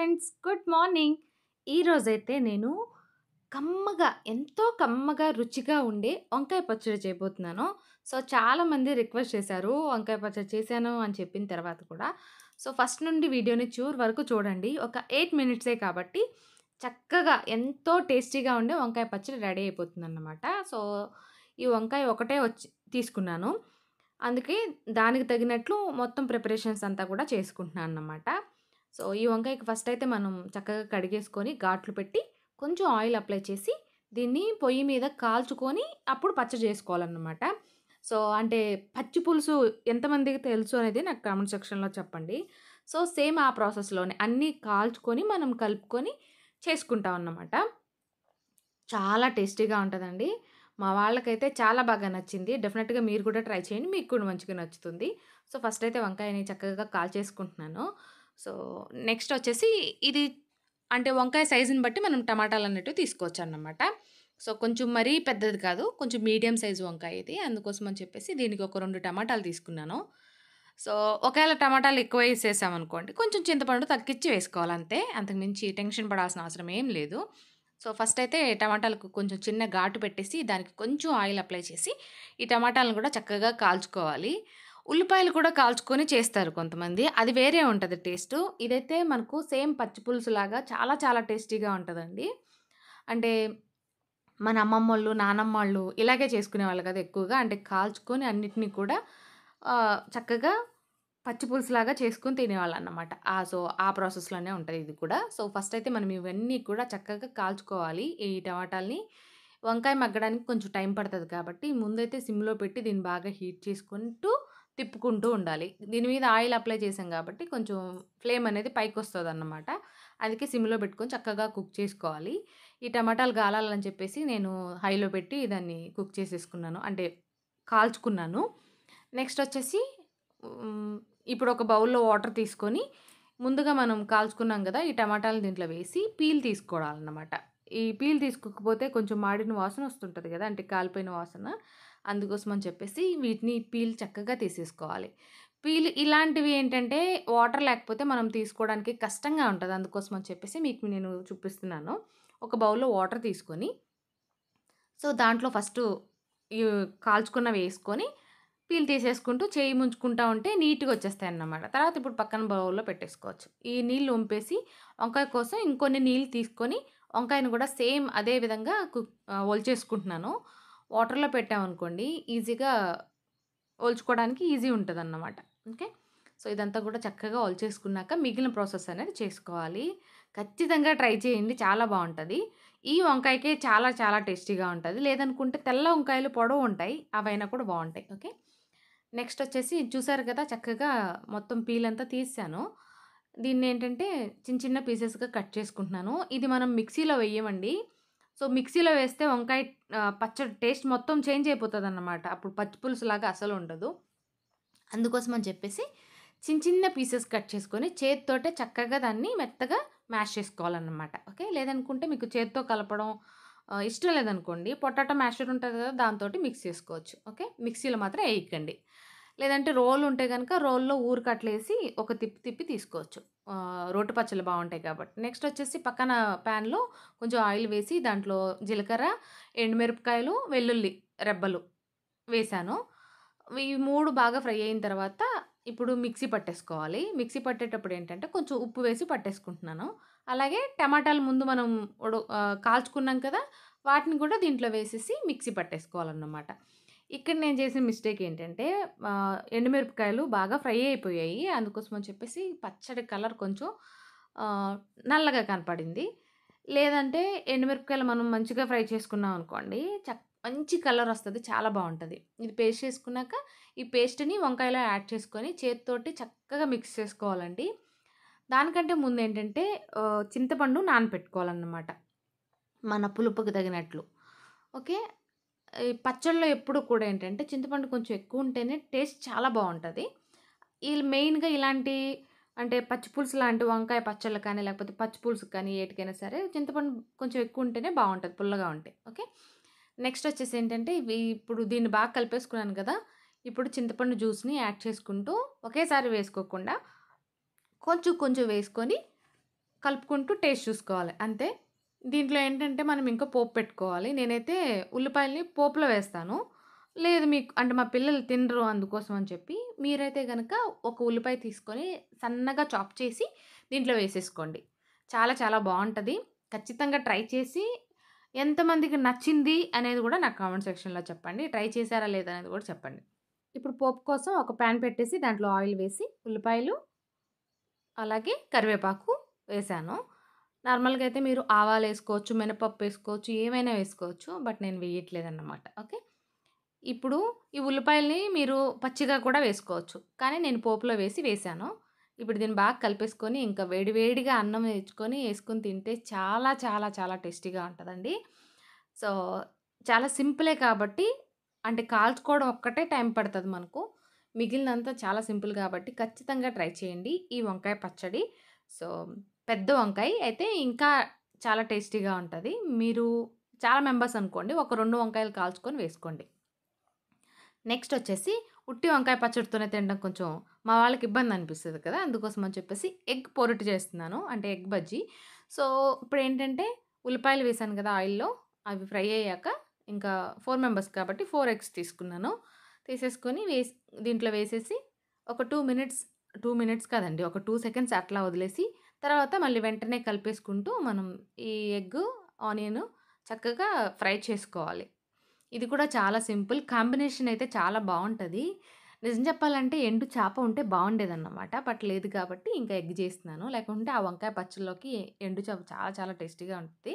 Friends good morning ఈరోజైతే నేను కమ్మగా ఎంతో కమ్మగా రుచిగా ఉండే వంకాయ పచ్చడి చేయబోతున్నాను సో చాలామంది రిక్వెస్ట్ చేశారు వంకాయ పచ్చడి చేశాను అని చెప్పిన తర్వాత కూడా సో ఫస్ట్ నుండి వీడియోని చూర్ వరకు చూడండి ఒక ఎయిట్ మినిట్సే కాబట్టి చక్కగా ఎంతో టేస్టీగా ఉండే వంకాయ పచ్చడి రెడీ అయిపోతుంది అన్నమాట సో ఈ వంకాయ ఒకటే వచ్చి తీసుకున్నాను అందుకే దానికి తగినట్లు మొత్తం ప్రిపరేషన్స్ అంతా కూడా చేసుకుంటున్నాను అన్నమాట సో ఈ వంకాయకి ఫస్ట్ అయితే మనం చక్కగా కడిగేసుకొని ఘాట్లు పెట్టి కొంచెం ఆయిల్ అప్లై చేసి దీన్ని పొయ్యి మీద కాల్చుకొని అప్పుడు పచ్చడి చేసుకోవాలన్నమాట సో అంటే పచ్చి పులుసు ఎంతమందికి తెలుసు అనేది నాకు కామెంట్ సెక్షన్లో చెప్పండి సో సేమ్ ఆ ప్రాసెస్లోనే అన్నీ కాల్చుకొని మనం కలుపుకొని చేసుకుంటాం అన్నమాట చాలా టేస్టీగా ఉంటుందండి మా వాళ్ళకైతే చాలా బాగా నచ్చింది డెఫినెట్గా మీరు కూడా ట్రై చేయండి మీకు కూడా మంచిగా నచ్చుతుంది సో ఫస్ట్ అయితే వంకాయని చక్కగా కాల్ చేసుకుంటున్నాను సో నెక్స్ట్ వచ్చేసి ఇది అంటే వంకాయ సైజుని బట్టి మనం టమాటాలు అన్నట్టు తీసుకోవచ్చు అన్నమాట సో కొంచెం మరీ పెద్దది కాదు కొంచెం మీడియం సైజు వంకాయ ఇది అందుకోసం అని చెప్పేసి దీనికి ఒక రెండు టమాటాలు తీసుకున్నాను సో ఒకవేళ టమాటాలు ఎక్కువ వేసేసామనుకోండి కొంచెం చింతపండు తగ్గించి వేసుకోవాలి అంతే అంతకుమించి టెన్షన్ పడాల్సిన అవసరం ఏం లేదు సో ఫస్ట్ అయితే టమాటాలకు కొంచెం చిన్న ఘాటు పెట్టేసి దానికి కొంచెం ఆయిల్ అప్లై చేసి ఈ టమాటాలను కూడా చక్కగా కాల్చుకోవాలి ఉల్లిపాయలు కూడా కాల్చుకొని చేస్తారు కొంతమంది అది వేరే ఉంటుంది టేస్ట్ ఇదైతే మనకు సేమ్ పచ్చి పులుసు లాగా చాలా చాలా టేస్టీగా ఉంటుందండి అంటే మన అమ్మమ్మ వాళ్ళు నానమ్మ వాళ్ళు ఇలాగే చేసుకునేవాళ్ళు కదా ఎక్కువగా అంటే కాల్చుకొని అన్నిటినీ కూడా ఆ, చక్కగా పచ్చి పులుసులాగా చేసుకొని తినేవాళ్ళు అన్నమాట ఆ సో ఆ ప్రాసెస్లోనే ఉంటుంది ఇది కూడా సో ఫస్ట్ అయితే మనం ఇవన్నీ కూడా చక్కగా కాల్చుకోవాలి ఈ టమాటాలని వంకాయ మగ్గడానికి కొంచెం టైం పడుతుంది కాబట్టి ముందైతే సిమ్లో పెట్టి దీన్ని బాగా హీట్ చేసుకుంటూ తిప్పుకుంటూ ఉండాలి దీని మీద ఆయిల్ అప్లై చేసాం కాబట్టి కొంచెం ఫ్లేమ్ అనేది పైకి వస్తుంది అన్నమాట అందుకే సిమ్లో పెట్టుకొని చక్కగా కుక్ చేసుకోవాలి ఈ టమాటాలు గాలాలని చెప్పేసి నేను హైలో పెట్టి దాన్ని కుక్ చేసేసుకున్నాను అంటే కాల్చుకున్నాను నెక్స్ట్ వచ్చేసి మ్, ఇప్పుడు ఒక బౌల్లో వాటర్ తీసుకొని ముందుగా మనం కాల్చుకున్నాం కదా ఈ టమాటాలు దీంట్లో వేసి పీల్ తీసుకోవాలన్నమాట ఈ పీల్ తీసుకోకపోతే కొంచెం మాడిన వాసన వస్తుంటుంది కదా అంటే కాలిపోయిన వాసన అందుకోసం అని చెప్పేసి వీటిని పీల్ చక్కగా తీసేసుకోవాలి పీల్ ఇలాంటివి ఏంటంటే వాటర్ లేకపోతే మనం తీసుకోవడానికి కష్టంగా ఉంటుంది అందుకోసం అని చెప్పేసి మీకు నేను చూపిస్తున్నాను ఒక బౌల్లో వాటర్ తీసుకొని సో దాంట్లో ఫస్ట్ ఈ కాల్చుకున్నవి వేసుకొని పీల్ తీసేసుకుంటూ చేయి ముంచుకుంటా ఉంటే నీట్గా వచ్చేస్తాయి అన్నమాట తర్వాత ఇప్పుడు పక్కన బౌల్లో పెట్టేసుకోవచ్చు ఈ నీళ్ళు వంపేసి వంకాయ కోసం ఇంకొన్ని నీళ్ళు తీసుకొని వంకాయను కూడా సేమ్ అదే విధంగా కుక్ ఒలిచేసుకుంటున్నాను వాటర్లో పెట్టామనుకోండి ఈజీగా ఒలుచుకోవడానికి ఈజీ ఉంటుంది అన్నమాట ఓకే సో ఇదంతా కూడా చక్కగా ఒలిచేసుకున్నాక మిగిలిన ప్రాసెస్ అనేది చేసుకోవాలి ఖచ్చితంగా ట్రై చేయండి చాలా బాగుంటుంది ఈ వంకాయకే చాలా చాలా టేస్టీగా ఉంటుంది లేదనుకుంటే తెల్ల వంకాయలు పొడవు ఉంటాయి అవైనా కూడా బాగుంటాయి ఓకే నెక్స్ట్ వచ్చేసి చూసారు కదా చక్కగా మొత్తం పీల్ అంతా తీసాను దీన్ని ఏంటంటే చిన్న చిన్న పీసెస్గా కట్ చేసుకుంటున్నాను ఇది మనం మిక్సీలో వేయమండి సో మిక్సీలో వేస్తే వంకాయ ఆ, పచ్చడి టేస్ట్ మొత్తం చేంజ్ అయిపోతుంది అన్నమాట అప్పుడు పచ్చి పులుసు లాగా అసలు ఉండదు అందుకోసం అని చెప్పేసి చిన్న చిన్న పీసెస్ కట్ చేసుకొని చేతితోటే చక్కగా దాన్ని మెత్తగా మ్యాష్ చేసుకోవాలన్నమాట ఓకే లేదనుకుంటే మీకు చేతితో కలపడం ఆ, ఇష్టం లేదనుకోండి పొటాటో మ్యాషర్ ఉంటుంది కదా దాంతో మిక్స్ చేసుకోవచ్చు ఓకే మిక్సీలో మాత్రం వేయకండి లేదంటే రోల్ ఉంటే కనుక రోల్లో ఊరు కట్లేసి ఒక తిప్పి తిప్పి తీసుకోవచ్చు ఆ, రోటి పచ్చళ్ళు బాగుంటాయి కాబట్టి నెక్స్ట్ వచ్చేసి పక్కన ప్యాన్లో కొంచెం ఆయిల్ వేసి దాంట్లో జీలకర్ర ఎండుమిరపకాయలు వెల్లుల్లి రెబ్బలు వేశాను ఈ మూడు బాగా ఫ్రై అయిన తర్వాత ఇప్పుడు మిక్సీ పట్టేసుకోవాలి మిక్సీ పట్టేటప్పుడు ఏంటంటే కొంచెం ఉప్పు వేసి పట్టేసుకుంటున్నాను అలాగే టమాటాలు ముందు మనం ఉడు ఆ, కాల్చుకున్నాం కదా వాటిని కూడా దీంట్లో వేసేసి మిక్సీ పట్టేసుకోవాలన్నమాట ఇక్కడ నేను చేసిన మిస్టేక్ ఏంటంటే ఆ, ఎండుమిరపకాయలు బాగా ఫ్రై అయిపోయాయి అందుకోసం అని చెప్పేసి పచ్చడి కలర్ కొంచెం ఆ, నల్లగా కనపడింది లేదంటే ఎండుమిరపకాయలు మనం మంచిగా ఫ్రై చేసుకున్నాం అనుకోండి చక్ మంచి కలర్ వస్తుంది చాలా బాగుంటుంది ఇది పేస్ట్ చేసుకున్నాక ఈ పేస్ట్ని వంకాయలో యాడ్ చేసుకొని చేతితోటి చక్కగా మిక్స్ చేసుకోవాలండి దానికంటే ముందు ఏంటంటే ఆ, చింతపండు నానపెట్టుకోవాలన్నమాట మన పులుపుకి తగినట్లు ఓకే ఈ పచ్చళ్ళలో ఎప్పుడు కూడా ఏంటంటే చింతపండు కొంచెం ఎక్కువ ఉంటేనే టేస్ట్ చాలా బాగుంటుంది వీళ్ళు మెయిన్గా ఇలాంటి అంటే పచ్చి పులుసు లాంటి వంకాయ పచ్చళ్ళు కానీ లేకపోతే పచ్చి పులుసు కానీ ఏటికైనా సరే చింతపండు కొంచెం ఎక్కువ ఉంటేనే బాగుంటుంది పుల్లగా ఉంటాయి ఓకే నెక్స్ట్ వచ్చేసి ఏంటంటే ఇవి ఇప్పుడు దీన్ని బాగా కలిపేసుకున్నాను కదా ఇప్పుడు చింతపండు జ్యూస్ని యాడ్ చేసుకుంటూ ఒకేసారి వేసుకోకుండా కొంచెం కొంచెం వేసుకొని కలుపుకుంటూ టేస్ట్ చూసుకోవాలి అంతే. దీంట్లో ఏంటంటే మనం ఇంకా పోపు పెట్టుకోవాలి. నేనైతే ఉల్లిపాయల్ని పోపులో వేస్తాను. లేదు మీకు అంటే మా పిల్లలు తినరు అందుకోసం అని చెప్పి మీరైతే గనక ఒక ఉల్లిపాయ తీసుకొని సన్నగా చాప్ చేసి దీంట్లో వేసేసుకోండి. చాలా చాలా బావుంటది. ఖచ్చితంగా ట్రై చేసి ఎంతమందికి నచ్చింది అనేది గూడా నాకు కామెంట్ సెక్షన్‌లో చెప్పండి. ట్రై చేశారా లేదా అనేది గూడా చెప్పండి. ఇప్పుడు పోపు కోసం ఒక పాన్ పెట్టేసి దాంట్లో ఆయిల్ వేసి ఉల్లిపాయలు అలాగే కరివేపాకు వేశాను. నార్మల్‌గా అయితే మీరు ఆవాలేసుకోవచ్చు, మినపప్పు ఏసుకోవచ్చు, ఏమైనా వేసుకోవచ్చు. బట్ నేను వేయట్లేదన్నమాట. ఓకే. ఇప్పుడు ఈ ఉల్లిపాయల్ని మీరు పచ్చిగా కూడా వేసుకోవచ్చు. కానీ నేను పోపులో వేసి వేశాను. ఇప్పుడు దీన్ని బాగా కలిపేసుకొని ఇంకా వేడి వేడిగా అన్నం తెచ్చుకొని ఏసుకొని తింటే చాలా చాలా చాలా టేస్టీగా ఉంటదండి. సో, చాలా సింపులే కాబట్టి అంటే కాల్చుకోవడం ఒక్కటే టైం పడతది మనకు. మిగిలినంతా చాలా సింపుల్ కాబట్టి ఖచ్చితంగా ట్రై చేయండి. ఈ వంకాయ పచ్చడి. సో, పెద్ద వంకాయ అయితే ఇంకా చాలా టేస్టీగా ఉంటది. మీరు చాలా మెంబర్స్ అనుకోండి. ఒక 2 వంకాయలు కాల్చుకొని వేసుకోండి. నెక్స్ట్ వచ్చేసి ఉట్టి వంకాయ పచ్చడితోనే తినడం కొంచెం మా వాళ్ళకి ఇబ్బంది అనిపిస్తది కదా! అందుకోసం అని చెప్పేసి ఎగ్ పొరటు చేస్తున్నాను. అంటే ఎగ్ బజ్జీ. సో, ఇప్పుడేంటంటే ఉల్లిపాయలు వేశాను కదా ఆయిల్‌లో అవి ఫ్రై అయ్యాక ఇంకా 4 మెంబర్స్ కాబట్టి 4 ఎగ్స్ తీసుకున్నాను. తీసేసుకొని వేసి దీంట్లో వేసేసి ఒక 2 మినిట్స్ 2 మినిట్స్ కాదండి. ఒక 2 సెకండ్స్ అట్లా వదిలేసి తర్వాత మళ్ళీ వెంటనే కలిపేసుకుంటూ మనం ఈ ఎగ్, ఆనియన్ చక్కగా ఫ్రై చేసుకోవాలి. ఇది కూడా చాలా సింపుల్. కాంబినేషన్ అయితే చాలా బావుంటది. నిజం చెప్పాలంటే ఎండు చేప ఉంటే బావుండేదన్నమాట. బట్ లేదు కాబట్టి ఇంకా ఎగ్ చేస్తున్నాను. లేకుంటే ఆ వంకాయ పచ్చడిలోకి ఎండు చేప చాలా చాలా టేస్టీగా ఉంటది.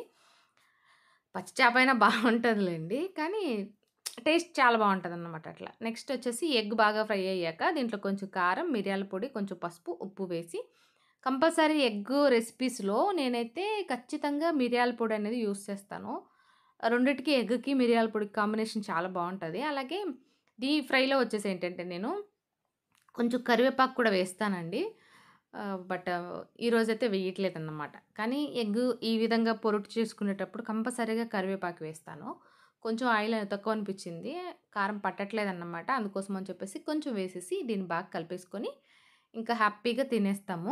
పచ్చి చేప అయినా బావుంటదిలెండి. కానీ టేస్ట్ చాలా బావుంటదన్నమాట అట్లా. నెక్స్ట్ వచ్చేసి ఎగ్ బాగా ఫ్రై అయ్యాక దీంట్లో కొంచెం కారం, మిరియాల పొడి, కొంచెం పసుపు, ఉప్పు వేసి కంపల్సరీ ఎగ్ రెసిపీస్‌లో నేనైతే ఖచ్చితంగా మిరియాల పొడి అనేది యూజ్ చేస్తాను. రెండిటికి ఎగ్‌కి, మిరియాల పొడికి కాంబినేషన్ చాలా బావుంటది. అలాగే డీప్ ఫ్రైలో వచ్చేసి ఏంటంటే నేను కొంచెం కరివేపాకు కూడా వేస్తానండి. ఆహ్, బట్ ఈరోజైతే వేయట్లేదన్నమాట. కానీ ఎగ్ ఈ విధంగా పొరటు చేసుకునేటప్పుడు కంపల్సరీగా కరివేపాకు వేస్తాను. కొంచెం ఆయిల్ తక్కువ అనిపించింది. కారం పట్టట్లేదన్నమాట. అందుకోసం అని చెప్పేసి కొంచెం వేసేసి దీన్ని బాగా కలిపేసుకొని ఇంకా హ్యాపీగా తినేస్తాము.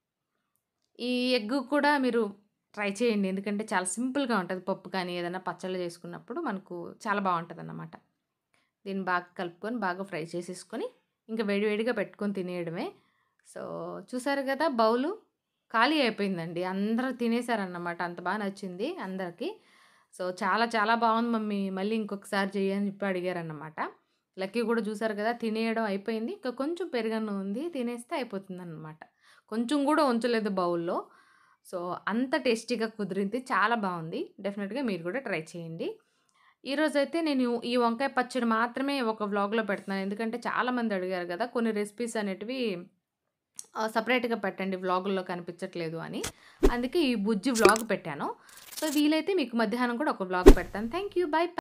ఈ ఎగ్ కూడా మీరు ట్రై చేయండి. ఎందుకంటే చాలా సింపుల్‌గా ఉంటది. పప్పు కానీ ఏదైనా పచ్చళ్ళు చేసుకున్నప్పుడు మనకు చాలా బావుంటదన్నమాట. దీన్ని బాగా కలుపుకొని బాగా ఫ్రై చేసేసుకొని ఇంకా వేడి వేడిగా పెట్టుకొని తినేయడమే. సో, చూసారు కదా బౌలు ఖాళీ అయిపోయిందండి. అందరూ తినేసారన్నమాట. అంత బా నచ్చింది అందరికి. సో, చాలా చాలా బావుంది మమ్మీ మళ్ళీ ఇంకొకసారి చెయ్యి అని చెప్పి అడిగారన్నమాట. లక్కీ కూడా చూసారు కదా! తినేయడం అయిపోయింది. ఇంకా కొంచెం పెరుగన్నం ఉంది. తినేస్తే అయిపోతుందన్నమాట. కొంచెం కూడా ఉంచలేదు బౌల్‌లో. సో, అంత టేస్టీగా కుదిరింది. చాలా బావుంది. డెఫినిట్‌గా మీరు కూడా ట్రై చేయండి. ఈరోజైతే నేను ఈ వంకాయ పచ్చడి మాత్రమే ఒక వ్లాగ్‌లో పెడుతున్నాను. ఎందుకంటే చాలామంది అడిగారు కదా! కొన్ని రెసిపీస్ అనేటివి ఆహ్, సెపరేట్‌గా పెట్టండి వ్లాగుల్లో కనిపించట్లేదు అని. అందుకే ఈ బుజ్జి వ్లాగ్ పెట్టాను. సో, వీలైతే మీకు మధ్యాహ్నం కూడా ఒక వ్లాగ్ పెడతాను. Thank you. బై.